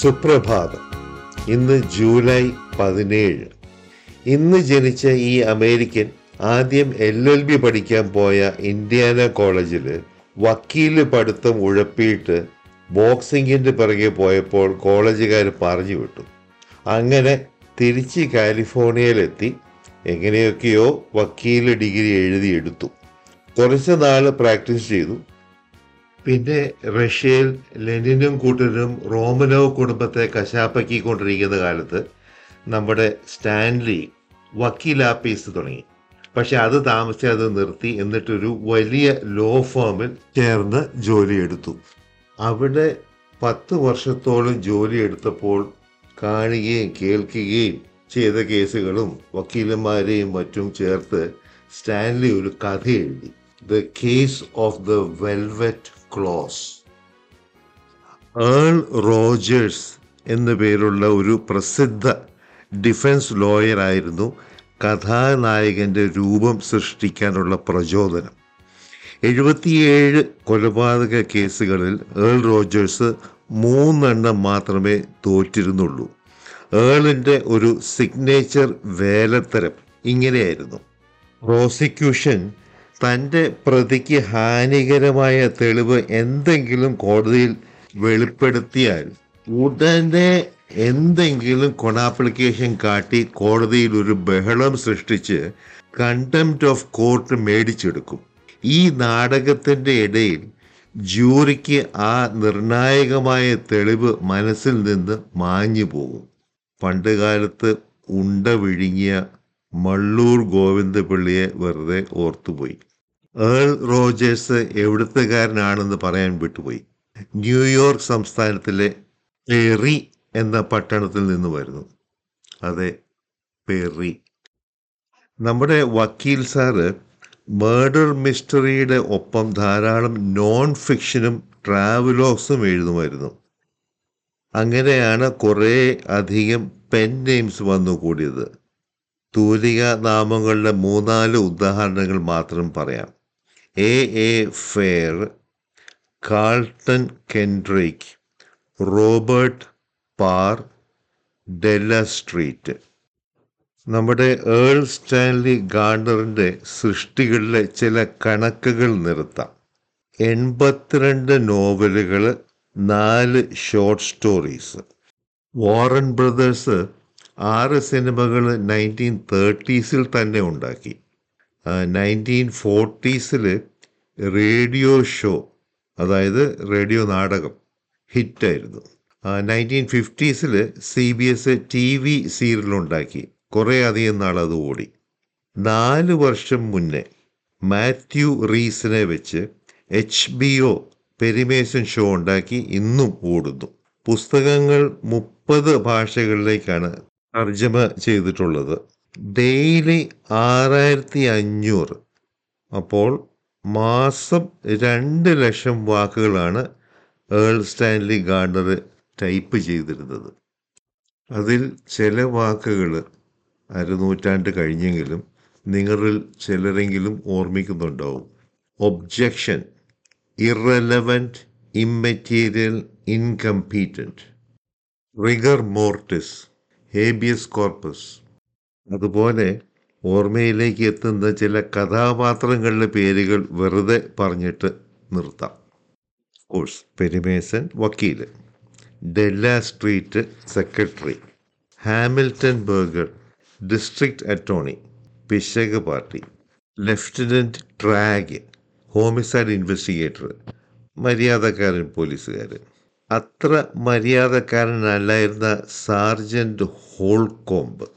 സുപ്രഭാതം ഇന്ന് ജൂലൈ പതിനേഴ് ഇന്ന് ജനിച്ച ഈ അമേരിക്കൻ ആദ്യം എൽ എൽ ബി പഠിക്കാൻ പോയ ഇന്ത്യാന കോളേജിൽ വക്കീല് പഠിത്തം ഉഴപ്പിയിട്ട് ബോക്സിങ്ങിൻ്റെ പിറകെ പോയപ്പോൾ കോളേജുകാർ പറഞ്ഞു വിട്ടു അങ്ങനെ തിരിച്ച് കാലിഫോർണിയയിലെത്തി എങ്ങനെയൊക്കെയോ വക്കീല് ഡിഗ്രി എഴുതിയെടുത്തു കുറച്ച് നാൾ പ്രാക്ടീസ് ചെയ്തു പിന്നെ റഷ്യയിൽ ലെനിനും കൂട്ടരും റോമനോവ് കുടുംബത്തെ കശാപ്പക്കിക്കൊണ്ടിരിക്കുന്ന കാലത്ത് നമ്മുടെ സ്റ്റാൻലി വക്കീലാപ്പീസ് തുടങ്ങി പക്ഷെ അത് താമസിച്ച് അത് നിർത്തി എന്നിട്ടൊരു വലിയ ലോ ഫേമിൽ ചേർന്ന് ജോലിയെടുത്തു അവിടെ പത്ത് വർഷത്തോളം ജോലിയെടുത്തപ്പോൾ കാണുകയും കേൾക്കുകയും ചെയ്ത കേസുകളും വക്കീലന്മാരെയും മറ്റും ചേർത്ത് സ്റ്റാൻലി ഒരു കഥ എഴുതി the case of the velvet claws Earl Rogers എന്നു പേരുള്ള ഒരു പ്രസിദ്ധ ഡിഫൻസ് ലോയർ ആയിരുന്നു കഥാനായകന്റെ രൂപം സൃഷ്ടിക്കാനുള്ള പ്രചോദനം എഴുപത്തിയേഴ് കൊലപാതക കേസുകളിൽ ഏൾ റോജേഴ്സ് മൂന്നെണ്ണം മാത്രമേ തോറ്റിരുന്നുള്ളൂ ഏളിൻ്റെ ഒരു സിഗ്നേച്ചർ വേലത്തരം ഇങ്ങനെയായിരുന്നു പ്രോസിക്യൂഷൻ തൻ്റെ പ്രതിക്ക് ഹാനികരമായ തെളിവ് എന്തെങ്കിലും കോടതിയിൽ വെളിപ്പെടുത്തിയാൽ ഉടനെ എന്തെങ്കിലും കൊണാപ്ലിക്കേഷൻ കാട്ടി കോടതിയിൽ ഒരു ബഹളം സൃഷ്ടിച്ച് കണ്ടംപ്റ്റ് ഓഫ് കോർട്ട് മേടിച്ചെടുക്കും ഈ നാടകത്തിൻ്റെ ഇടയിൽ ജൂറിക്ക് ആ നിർണായകമായ തെളിവ് മനസ്സിൽ നിന്ന് മാഞ്ഞു പോകും പണ്ടുകാലത്ത് ഉണ്ട വിഴുങ്ങിയ മള്ളൂർ ഗോവിന്ദപിള്ളിയെ വെറുതെ ഓർത്തുപോയി ഏൾ റോജേഴ്സ് എവിടുത്തുകാരനാണെന്ന് പറയാൻ വിട്ടുപോയി ന്യൂയോർക്ക് സംസ്ഥാനത്തിലെ പെറി എന്ന പട്ടണത്തിൽ നിന്ന് വരുന്നു അതെ പെറി നമ്മുടെ വക്കീൽ സാറ് മേർഡർ മിസ്റ്ററിയുടെ ഒപ്പം ധാരാളം നോൺ ഫിക്ഷനും ട്രാവലോഗ്സും എഴുതുമായിരുന്നു അങ്ങനെയാണ് കുറേ അധികം പെൻ നെയിംസ് വന്നുകൂടിയത് തൂലിക നാമങ്ങളുടെ മൂന്നാല് ഉദാഹരണങ്ങൾ മാത്രം പറയാം A A Fair Carleton Kendrake Robert Parr Della Street നമ്മുടെ ഏൾ സ്റ്റാൻലി ഗാർഡറിൻ്റെ സൃഷ്ടികളിലെ ചില കണക്കുകൾ നിർത്താം എൺപത്തിരണ്ട് നോവലുകൾ നാല് ഷോർട്ട് സ്റ്റോറീസ് വാറൻ ബ്രദേഴ്സ് ആറ് സിനിമകൾ നയൻറ്റീൻ തേർട്ടീസിൽ തന്നെ ഉണ്ടാക്കി നയൻറ്റീൻ ഫോർട്ടീസിൽ റേഡിയോ ഷോ അതായത് റേഡിയോ നാടകം ഹിറ്റായിരുന്നു നയൻറ്റീൻ ഫിഫ്റ്റീസിൽ C B S T V സീരിയലുണ്ടാക്കി കുറേ അധികം നാൾ അത് ഓടി നാല് വർഷം മുന്നേ മാത്യു റീസിനെ വെച്ച് H B O Perry Mason show ഉണ്ടാക്കി ഇന്നും ഓടുന്നു പുസ്തകങ്ങൾ മുപ്പത് ഭാഷകളിലേക്കാണ് തർജ്ജമ ചെയ്തിട്ടുള്ളത് ഡെയിലി ആറായിരത്തി അഞ്ഞൂറ് അപ്പോൾ മാസം രണ്ട് ലക്ഷം വാക്കുകളാണ് ഏൾ സ്റ്റാൻലി ഗാർഡർ ടൈപ്പ് ചെയ്തിരുന്നത് അതിൽ ചില വാക്കുകൾ അരനൂറ്റാണ്ട് കഴിഞ്ഞെങ്കിലും നിങ്ങളിൽ ചിലരെങ്കിലും ഓർമ്മിക്കുന്നുണ്ടാവും objection irrelevant immaterial incompetent rigor mortis habeas corpus അതുപോലെ ഓർമ്മയിലേക്ക് എത്തുന്ന ചില കഥാപാത്രങ്ങളുടെ പേരുകൾ വെറുതെ പറഞ്ഞിട്ട് നിർത്താം കോഴ്സ് പെരിമേസൻ വക്കീൽ Della Street secretary Hamilton Burger district attorney പിശക് party lieutenant Tragg homicide investigator മര്യാദക്കാരൻ പോലീസുകാരൻ അത്ര മര്യാദക്കാരനല്ലായിരുന്ന സാർജൻറ്റ് ഹോൾകോംബ്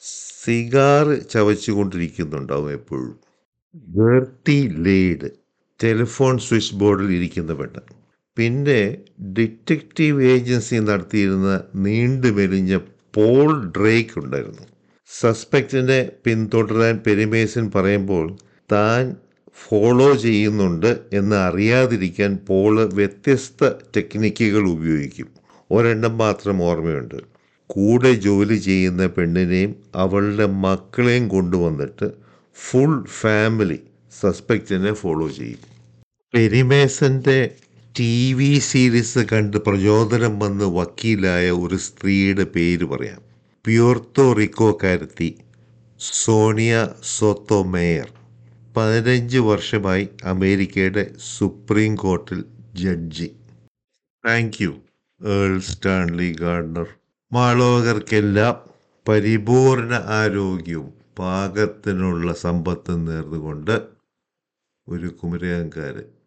സിഗാർ ചവച്ചുകൊണ്ടിരിക്കുന്നുണ്ടാവും എപ്പോഴും ഗേർട്ടി ലേഡ് ടെലിഫോൺ സ്വിച്ച് ബോർഡിൽ ഇരിക്കുന്ന പെണ്ണ് പിന്നെ ഡിറ്റക്റ്റീവ് ഏജൻസി നടത്തിയിരുന്ന നീണ്ടു മെലിഞ്ഞ പോൾ ഡ്രേക്ക് ഉണ്ടായിരുന്നു സസ്പെക്റ്റിനെ പിന്തുടരാൻ പെരിമേസൻ പറയുമ്പോൾ താൻ ഫോളോ ചെയ്യുന്നുണ്ട് എന്ന് അറിയാതിരിക്കാൻ പോള് വ്യത്യസ്ത ടെക്നിക്കുകൾ ഉപയോഗിക്കും ഒരെണ്ണം മാത്രം ഓർമ്മയുണ്ട് കൂടെ ജോലി ചെയ്യുന്ന പെണ്ണിനെയും അവളുടെ മക്കളെയും കൊണ്ടുവന്നിട്ട് ഫുൾ ഫാമിലി സസ്പെക്റ്റിനെ ഫോളോ ചെയ്യും പെരിമേസൻ്റെ ടി വി സീരീസ് കണ്ട് പ്രചോദനം വന്ന് വക്കീലായ ഒരു സ്ത്രീയുടെ പേര് പറയാം പ്യൂർത്തോ റിക്കോക്കാരത്തി സോണിയ സോത്തോമേയർ പതിനഞ്ച് വർഷമായി അമേരിക്കയുടെ സുപ്രീം കോർട്ടിൽ judge thank you Erle Stanley Gardner മാളോകർക്കെല്ലാം പരിപൂർണ ആരോഗ്യവും പാകത്തിനുള്ള സമ്പത്തും നേർന്നുകൊണ്ട് ഒരു കുമരകംകാരൻ